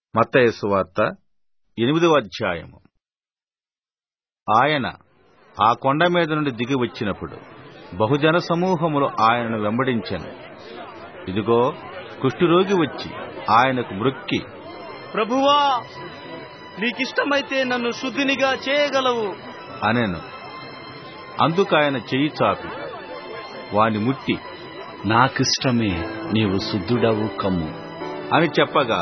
మత్తయి సువార్త ఎనిమిదవ అధ్యాయము ఆయన ఆ కొండ మీద నుండి దిగి వచ్చినప్పుడు బహుజన సమూహములు ఆయనను వెంబడించెను ఇదిగో కుష్ఠురోగి వచ్చి ఆయనకు మృక్కి ప్రభువా నీకిష్టమైతే నన్ను శుద్ధినిగా చేయగలవు అనెను అందుకు ఆయన చెయ్యి చాపి వాని ముట్టి నాకిష్టమే నీవు శుద్ధుడవు కమ్ము అని చెప్పగా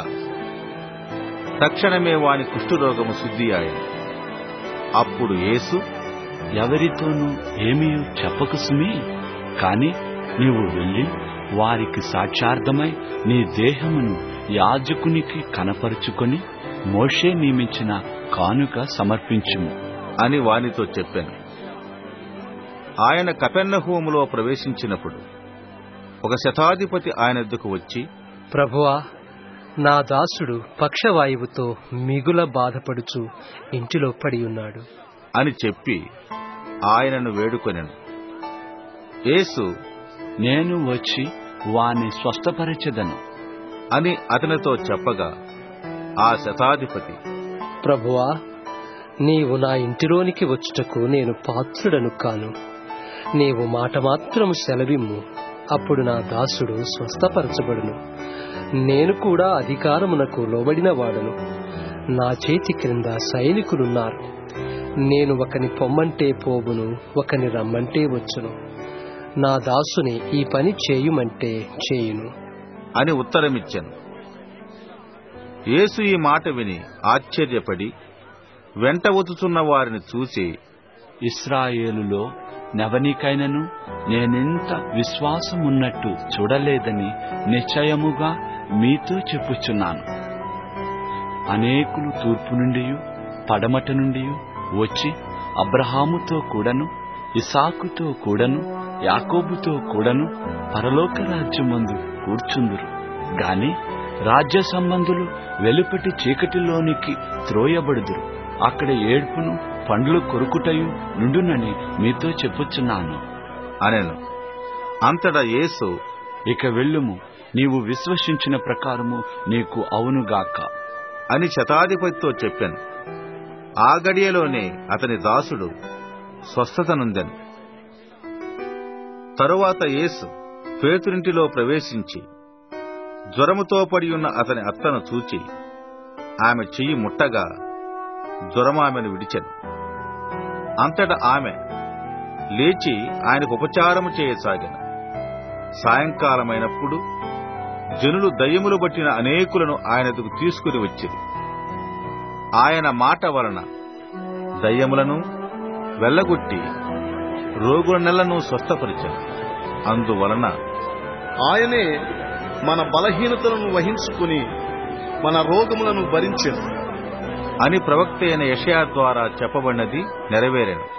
తక్షణమే వాని కుష్ఠరోగము శుద్ధి ఆయన అప్పుడు యేసు ఎవరితోనూ ఏమీ చెప్పకు సుమి కాని నీవు వెళ్ళి వారికి సాక్షార్థమై నీ దేహమును యాజకునికి కనపరుచుకొని మోషే నియమించిన కానుక సమర్పించుము అని వానితో చెప్పాను ఆయన కపెర్నహూములో ప్రవేశించినప్పుడు ఒక శతాధిపతి ఆయన ఎద్దుకు వచ్చి ప్రభువా నా దాసుడు పక్షవాయువుతో మిగుల బాధపడుచు ఇంటిలో పడి ఉన్నాడు అని చెప్పి ఆయనను వేడుకొనెను యేసు నేను వచ్చి వాని స్వస్థపరచెదను అని అతనితో చెప్పగా ఆ శతాధిపతి ప్రభువా నీవు నా ఇంటిలోనికి వచ్చుటకు నేను పాత్రుడను కాను నీవు మాట మాత్రము సెలవిమ్ము అప్పుడు నా దాసుడు స్వస్థపరచబడును నేను కూడా అధికారమునకు లోబడిన వాడను నా చేతి క్రింద సైనికులున్నారు నేను ఒకని పొమ్మంటే పోవును ఒకని రమ్మంటే వచ్చును నా దాసుని ఈ పని చేయుమంటే చేయును అని ఉత్తరమిచ్చాను యేసు ఈ మాట విని ఆశ్చర్యపడి వెంట వచ్చుచున్న వారిని చూసి ఇస్రాయేలులో నెవనికైనను నేనెంత విశ్వాసమున్నట్టు చూడలేదని నిశ్చయముగా మీతో చెప్పుచున్నాను అనేకులు తూర్పు నుండి పడమట నుండి వచ్చి అబ్రహాముతో కూడను ఇసాకుతో కూడను యాకోబుతో కూడను పరలోక రాజ్యమందు కూర్చుందురు గాని రాజ్య సంబంధులు వెలుపటి చీకటిలోనికి త్రోయబడుదురు అక్కడ ఏడ్పును పండ్లు కొరుకుటయు నుండునని మీతో చెప్పుచున్నాను అనెను అంతటా యేసు ఇక వెళ్ళుము నీవు విశ్వసించిన ప్రకారము నీకు అవునుగాక అని శతాధిపతితో చెప్పాను ఆ గడియలోనే అతని దాసుడు స్వస్థత నొందెను తరువాత యేసు పేతురింటిలో ప్రవేశించి జ్వరముతో పడి ఉన్న అతని అత్తను చూచి ఆమె చెయ్యి ముట్టగా జ్వరం ఆమెను విడిచెను అంతటా ఆమె లేచి ఆయనకు ఉపచారము చేయసాగాను సాయంకాలమైనప్పుడు జనులు దయ్యములు బట్టిన అనేకులను ఆయనకు తీసుకుని వచ్చిరి ఆయన మాట వలన దయ్యములను వెళ్ళగొట్టి రోగుల నెలను స్వస్థపరిచాను అందువలన ఆయనే మన బలహీనతలను వహించుకుని మన రోగములను భరించెను అని ప్రవక్త అయిన యషయా ద్వారా చెప్పబడినది నెరవేరాను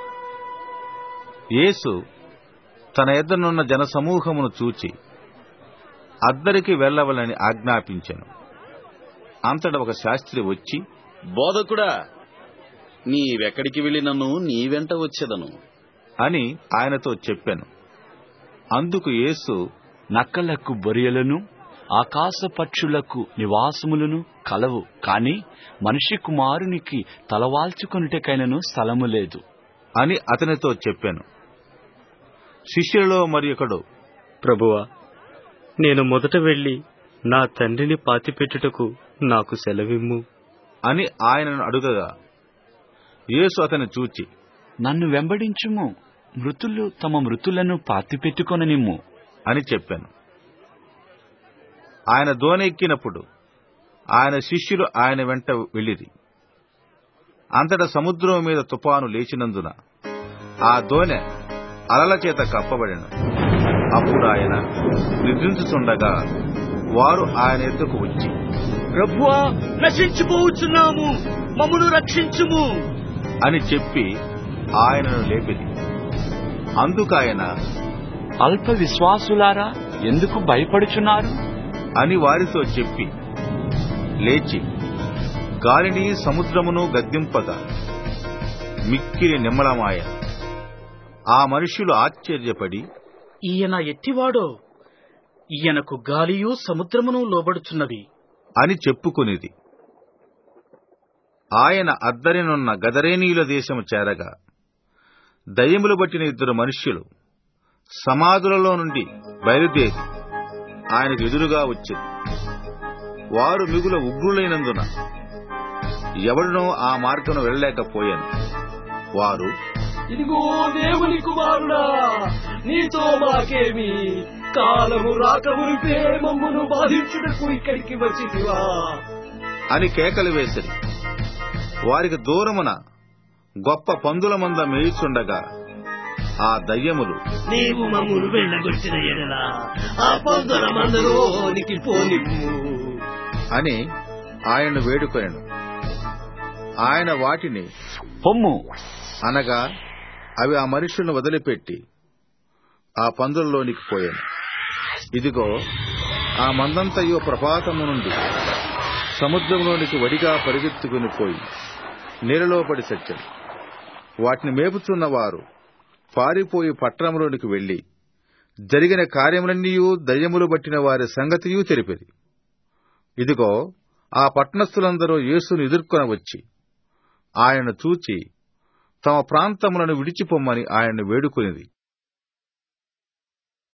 యేసు తన ఎద్దనున్న జనసమూహమును చూచి అద్దరికి వెళ్ళవలని ఆజ్ఞాపించెను అంతట ఒక శాస్త్రి వచ్చి బోధకుడా నీవెక్కడికి వెళ్ళినను నీ వెంట వచ్చేదను అని ఆయనతో చెప్పాను అందుకు యేసు నక్కలకు బొరియలను ఆకాశ పక్షులకు నివాసములను కలవు కాని మనిషి కుమారునికి తలవాల్చుకొనుటకైనను స్థలము లేదు అని అతనితో చెప్పాను శిష్యులలో మరి ఒకడు ప్రభువా నేను మొదట వెళ్లి నా తండ్రిని పాతిపెట్టుటకు నాకు సెలవిమ్ము అని ఆయనను అడుగగా యేసు అతని చూచి నన్ను వెంబడించుము మృతులు తమ మృతులను పాతిపెట్టుకొననిమ్ము అని చెప్పాను ఆయన దోనెక్కినప్పుడు ఆయన శిష్యులు ఆయన వెంట వెళ్ళిరి అంతటా సముద్రం మీద తుపాను లేచినందున ఆ దోనె అలల చేత కప్పబడిన అప్పుడు ఆయన నిద్రించుచుండగా వారు ఆయన ఎద్దుకు వచ్చి ప్రభువా నశించిపోవచ్చున్నాము మమ్మను రక్షించుము అని చెప్పి ఆయనను లేపిరి అందుకు ఆయన అల్ప విశ్వాసులారా ఎందుకు భయపడుచున్నారు అని వారితో చెప్పి లేచి గాలిని సముద్రమును గద్దింపగా మిక్కిలి నిమ్మలమాయ ఆ మనుష్యులు ఆశ్చర్యపడి ఈయన ఎట్టివాడో ఈయనకు గాలియు సముద్రమును లోబడుచున్నవి అని చెప్పుకొనిది ఆయన అద్దరినున్న గదరేనీయుల దేశము చేరగా దయ్యములు బట్టిన ఇద్దరు మనుష్యులు సమాధులలో నుండి బయలుదేరి ఆయనకు ఎదురుగా వచ్చింది వారు మిగుల ఉగ్రులైనందున ఎవడునో ఆ మార్గం వెళ్ళలేకపోయాను వారు ఇదిగో దేవుని కుమారుడా నీతో మాకేమి కాలము రాకమునిపే మమ్మును బాధించుటకు ఇక్కడికి వచ్చిదివా అని కేకలు వేసిరి వారికి దూరమున గొప్ప పందుల మంద మేయిచుండగా ఆ దయ్యములు నీవు మమ్మును వెళ్ళగొట్టిన ఎడలా ఆ పొందల మందలోనికి పోనిమ్ము అని ఆయన్ను వేడుకొనెను ఆయన వాటిని పొమ్ము అనగా అవి ఆ మనుషులను వదిలిపెట్టి ఆ పందులలోనికి పోయాను ఇదిగో ఆ మందంతయో ప్రపాతము నుండి సముద్రంలోనికి వడిగా పరిగెత్తుకుని పోయి నీళ్ళలో పడి సత్యం వాటిని మేపుచున్న వారు పారిపోయి పట్టణంలోనికి వెళ్లి జరిగిన కార్యములన్నీయూ దయ్యములు బట్టిన వారి సంగతియూ తెలిపిరి ఇదిగో ఆ పట్టణస్థులందరూ యేసును ఎదుర్కొన వచ్చి ఆయనను చూచి తమ ప్రాంతములను విడిచిపొమ్మని ఆయన్ను వేడుకునిది